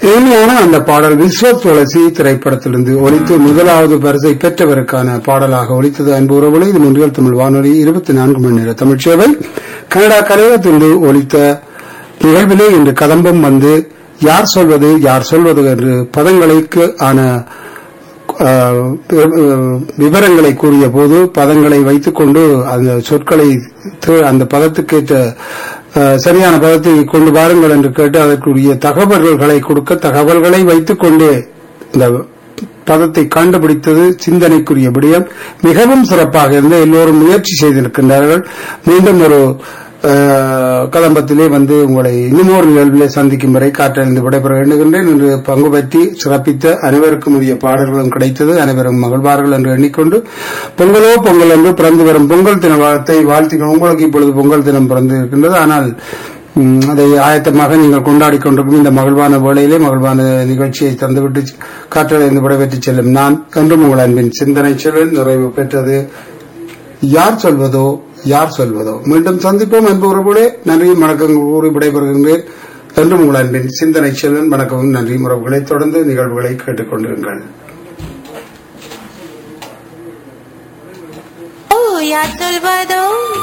இனிமையான அந்த பாடல் விஸ்வ துளசி திரைப்படத்திலிருந்து ஒலித்து முதலாவது பரிசை பெற்றவருக்கான பாடலாக ஒலித்தது அன்பு உறவுகளை இது முன்றியல் தமிழ் வானொலி இருபத்தி நான்கு மணி நேர தமிழ் சேவை கனடா கலையகத்திலிருந்து ஒலித்த நிகழ்விலே இன்று கதம்பம் வந்து யார் சொல்வது யார் சொல்வது என்று பதங்களுக்கு ஆன ஆஹ், விவரங்களை கூறிய போது பதங்களை வைத்துக்கொண்டு அந்த சொற்களை தி- அந்த பதத்துக்கேற்ற ஆஹ், சரியான பதத்தை கொண்டு வாருங்கள் என்று கேட்டு அதற்குரிய தகவல்களை கொடுக்க தகவல்களை வைத்துக்கொண்டு இந்த பதத்தை கண்டுபிடித்தது சிந்தனைக்குரிய விடயம் மிகவும் சிறப்பாக இருந்து எல்லோரும் முயற்சி செய்திருக்கின்றார்கள் மீண்டும் ஒரு ஆஹ், கதம்பத்திலே வந்து உங்களை இன்னும் ஒரு நிகழ்விலே சந்திக்கும் வரை காற்றிலிருந்து விடைபெற வேண்டுகின்றேன் இன்று பங்கு பற்றி சிறப்பித்த அனைவருக்கும் உரிய பாடல்களும் கிடைத்தது அனைவரும் மகிழ்வார்கள் என்று எண்ணிக்கொண்டு பொங்கலோ பொங்கல் என்று பிறந்து வரும் பொங்கல் தின வாழ்த்தை வாழ்த்திக்கொண்டு உங்களுக்கு இப்பொழுது பொங்கல் தினம் பிறந்து இருக்கின்றது ஆனால் ம், அதை ஆயத்தமாக நீங்கள் கொண்டாடி கொண்டிருக்கும் இந்த மகிழ்வான வேளையிலே மகிழ்வான நிகழ்ச்சியை தந்துவிட்டு காற்றிலிருந்து விடைபெற்று செல்லும் நான் என்றும் உங்கள் அன்பின் சிந்தனை செல்வன் நிறைவு பெற்றது யார் சொல்வதோ யார் சொல்வதோ மீண்டும் சந்திப்போம் அன்பு உறவுகளே நன்றி வணக்கம் கூறி விடைபெறுகின்றேன் என்றும் உங்கள் அன்பின் சிந்தனை செல்வன் வணக்கமும் நன்றி உறவுகளை தொடர்ந்து நிகழ்வுகளை கேட்டுக்கொண்டிருங்கள் ஓ யார் சொல்வதோ